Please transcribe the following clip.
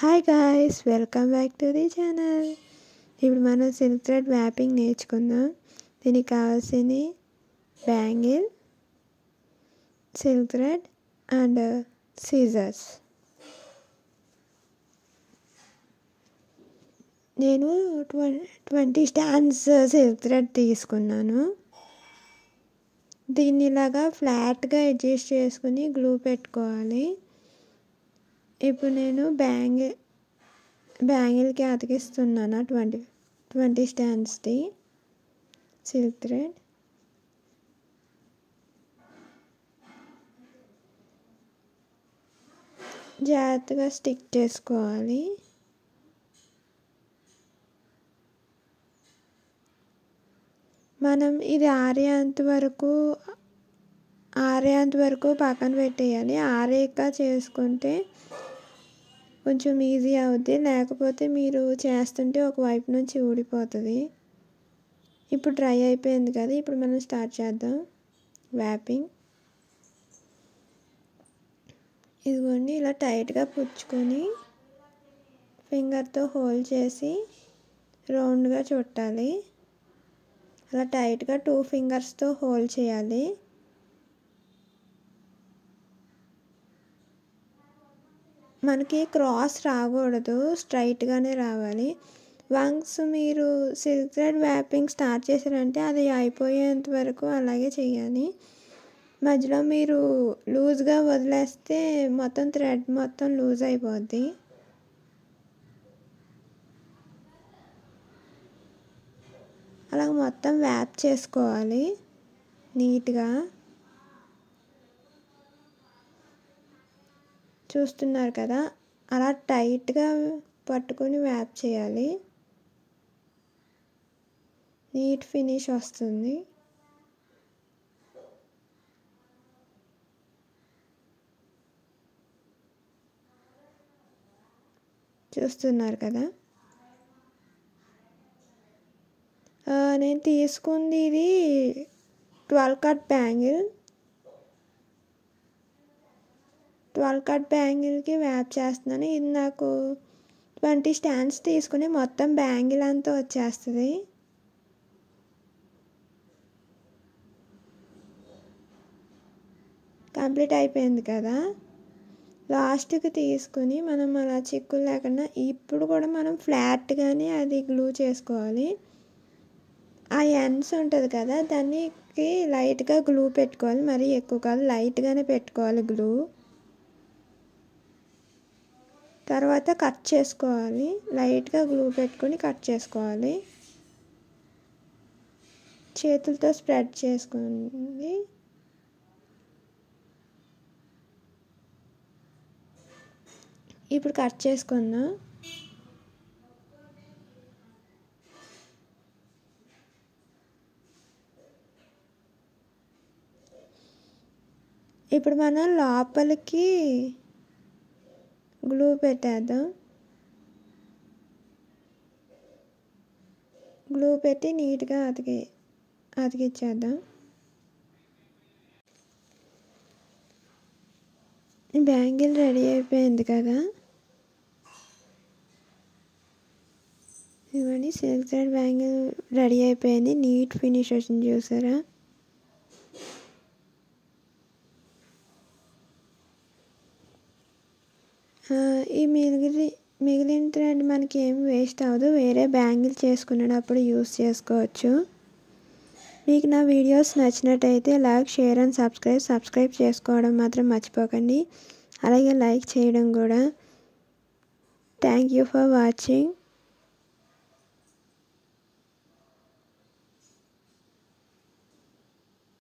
hi guys welcome back to the channel ఇప్పుడు మనం silk thread wrapping నేర్చుకుందాం దీనికి కావాల్సిన bangle silk thread and scissors నేను ట్వం ట్వంటీ స్టాండ్స్ సిల్క్ థ్రెడ్ తీసుకున్నాను దీన్ని ఇలాగా ఫ్లాట్గా అడ్జస్ట్ చేసుకుని గ్లూ పెట్టుకోవాలి ఇప్పుడు నేను బ్యాంగిల్ బ్యాంగిల్కి అతికిస్తున్నాను ట్వంటీ ట్వంటీ స్టాండ్స్ది సిల్క్ థ్రెడ్ జాగ్రత్తగా స్టిక్ చేసుకోవాలి మనం ఇది ఆరేంత వరకు ఆరేంత వరకు పక్కన పెట్టేయాలి ఆరేక చేసుకుంటే కొంచెం ఈజీ అవుద్ది లేకపోతే మీరు చేస్తుంటే ఒక వైపు నుంచి ఊడిపోతుంది ఇప్పుడు డ్రై అయిపోయింది కదా ఇప్పుడు మనం స్టార్ట్ చేద్దాం వ్యాపింగ్ ఇదిగోండి ఇలా టైట్గా పుచ్చుకొని ఫింగర్తో హోల్డ్ చేసి రౌండ్గా చుట్టాలి అలా టైట్గా టూ ఫింగర్స్తో హోల్డ్ చేయాలి మనకి క్రాస్ రాకూడదు స్ట్రైట్గానే రావాలి వన్స్ మీరు సిల్క్ థ్రెడ్ వ్యాపింగ్ స్టార్ట్ చేశారంటే అది అయిపోయేంత వరకు అలాగే చేయాలి మధ్యలో మీరు లూజ్గా వదిలేస్తే మొత్తం థ్రెడ్ మొత్తం లూజ్ అయిపోద్ది అలా మొత్తం వ్యాప్ చేసుకోవాలి నీట్గా చూస్తున్నారు కదా అలా టైట్గా పట్టుకొని వ్యాప్ చేయాలి నీట్ ఫినిష్ వస్తుంది చూస్తున్నారు కదా నేను తీసుకుంది ఇది twelve cut bangle twelve cut బ్యాంగిల్కి వ్యాప్ చేస్తున్నాను ఇది నాకు ట్వంటీ స్టాండ్స్ తీసుకుని మొత్తం బ్యాంగిల్ అంతా వచ్చేస్తుంది కంప్లీట్ అయిపోయింది కదా లాస్ట్కి తీసుకుని మనం అలా చిక్కులు లేకుండా ఇప్పుడు కూడా మనం ఫ్లాట్గానే అది గ్లూ చేసుకోవాలి ఆ ఎన్స్ ఉంటుంది కదా దానికి లైట్గా గ్లూ పెట్టుకోవాలి మరీ ఎక్కువ కాదు లైట్గానే పెట్టుకోవాలి గ్లూ తర్వాత కట్ చేసుకోవాలి లైట్గా గ్లూ పెట్టుకొని కట్ చేసుకోవాలి చేతులతో స్ప్రెడ్ చేసుకోండి ఇప్పుడు కట్ చేసుకుందాం ఇప్పుడు మనం లోపలికి గ్లూ పెట్టేద్దాం గ్లూ పెట్టి నీట్గా అతికి అతికిచ్చేద్దాం బ్యాంగిల్ రెడీ అయిపోయింది కదా ఇవన్నీ సిల్క్ థ్రెడ్ బ్యాంగిల్ రెడీ అయిపోయింది నీట్ ఫినిష్ వచ్చింది చూసారా ఈ మిగిలి మిగిలిన థ్రెడ్ మనకి ఏం వేస్ట్ అవ్వదు వేరే బ్యాంగిల్ చేసుకునేటప్పుడు యూస్ చేసుకోవచ్చు మీకు నా వీడియోస్ నచ్చినట్టయితే like share and subscribe subscribe చేసుకోవడం మాత్రం మర్చిపోకండి అలాగే లైక్ చేయడం కూడా థ్యాంక్ యూ ఫర్ వాచింగ్